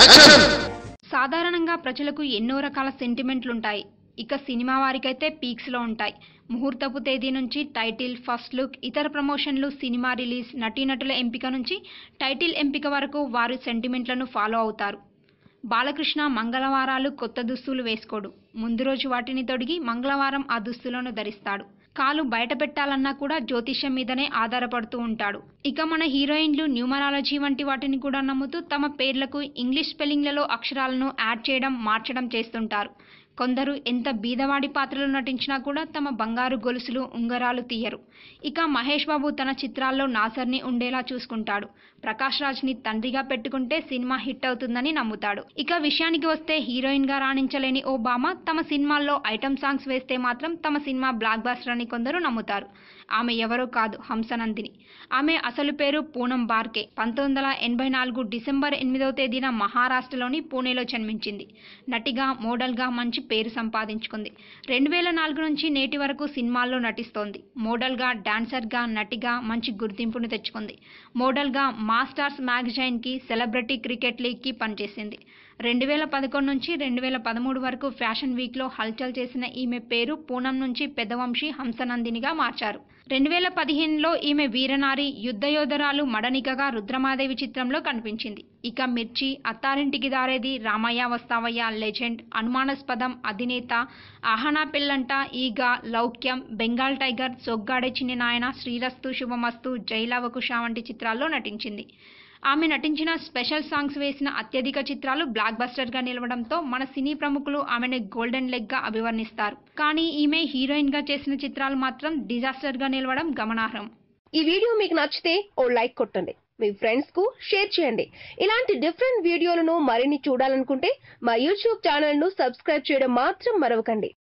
action సాధారణంగా ప్రజలకు ఎన్నో రకాల సెంటిమెంట్లుంటాయి ఇక సినిమా వారికైతే పీక్స్లో ఉంటాయి ముహూర్తపు తేదీ నుంచి టైటిల్ ఫస్ట్ లుక్ ఇతర ప్రమోషన్లు సినిమా రిలీజ్ నటీనటుల ఎంపిక నుంచి టైటిల్ ఎంపిక వరకు వారు సెంటిమెంట్లను ఫాలో అవుతారు బాలకృష్ణ మంగళవారాలు కొత్త దుస్తులు వేసుకోడు ముందు రోజు వాటిని తొడిగి మంగళవారం ఆ దుస్తులను ధరిస్తాడు కాలు బయట పెట్టాలన్నా కూడా జ్యోతిష్యం మీదనే ఆధారపడుతూ ఉంటాడు ఇక మన హీరోయిన్లు న్యూమరాలజీ వంటి వాటిని కూడా నమ్ముతూ తమ పేర్లకు ఇంగ్లీష్ స్పెల్లింగ్లలో అక్షరాలను యాడ్ చేయడం మార్చడం చేస్తుంటారు కొందరు ఎంత బీదవాడి పాత్రలు నటించినా కూడా తమ బంగారు గొలుసులు ఉంగరాలు తీయరు ఇక మహేష్ బాబు తన చిత్రాల్లో నాసర్ని ఉండేలా చూసుకుంటాడు ప్రకాష్ రాజ్ని తండ్రిగా పెట్టుకుంటే సినిమా హిట్ అవుతుందని నమ్ముతాడు ఇక విషయానికి వస్తే హీరోయిన్ గా రాణించలేని ఓ బామ తమ సినిమాల్లో ఐటమ్ సాంగ్స్ వేస్తే మాత్రం తమ సినిమా బ్లాక్ బాస్టర్ అని కొందరు నమ్ముతారు ఆమె ఎవరో కాదు హంసనందిని ఆమె అసలు పేరు పూనం బార్కే పంతొమ్మిది వందల ఎనభై నాలుగు డిసెంబర్ ఎనిమిదవ తేదీన మహారాష్ట్రలోని పూణేలో జన్మించింది నటిగా మోడల్గా మంచి పేరు సంపాదించుకుంది రెండు వేల నాలుగు నుంచి నేటి వరకు సినిమాల్లో నటిస్తోంది మోడల్గా డాన్సర్గా నటిగా మంచి గుర్తింపును తెచ్చుకుంది మోడల్గా మాస్టర్స్ మ్యాగజైన్కి సెలబ్రిటీ క్రికెట్ లీగ్కి పనిచేసింది రెండు వేల పదకొండు నుంచి రెండు వేల పదమూడు వరకు ఫ్యాషన్ వీక్లో హల్చల్ చేసిన ఈమె పేరు పూనం నుంచి పెద్దవంశీ హంసనందినిగా మార్చారు రెండు వేల పదిహేనులో ఈమె వీరనారి యుద్ధయోధరాలు మడనికగా రుద్రమాదేవి చిత్రంలో కనిపించింది ఇక మిర్చి అత్తారింటికి దారేది రామయ్య వస్తావయ్య లెజెండ్ అనుమానాస్పదం అధినేత ఆహనా పిల్లంట ఈగ లౌక్యం బెంగాల్ టైగర్ సొగ్గాడే చిన్ని నాయన శ్రీరస్తు శుభమస్తు జైలవకుశ వంటి చిత్రాల్లో నటించింది ఆమె నటించిన స్పెషల్ సాంగ్స్ వేసిన అత్యధిక చిత్రాలు బ్లాక్ బస్టర్ గా నిలవడంతో మన సినీ ప్రముఖులు ఆమెను గోల్డెన్ లెగ్ గా అభివర్ణిస్తారు కానీ ఈమె హీరోయిన్ గా చేసిన చిత్రాలు మాత్రం డిజాస్టర్ గా నిలవడం గమనార్హం ఈ వీడియో మీకు నచ్చితే ఓ లైక్ కొట్టండి మీ ఫ్రెండ్స్ కు షేర్ చేయండి ఇలాంటి డిఫరెంట్ వీడియోలను మరిన్ని చూడాలనుకుంటే మా యూట్యూబ్ ఛానల్ ను సబ్స్క్రైబ్ చేయడం మాత్రం మరవకండి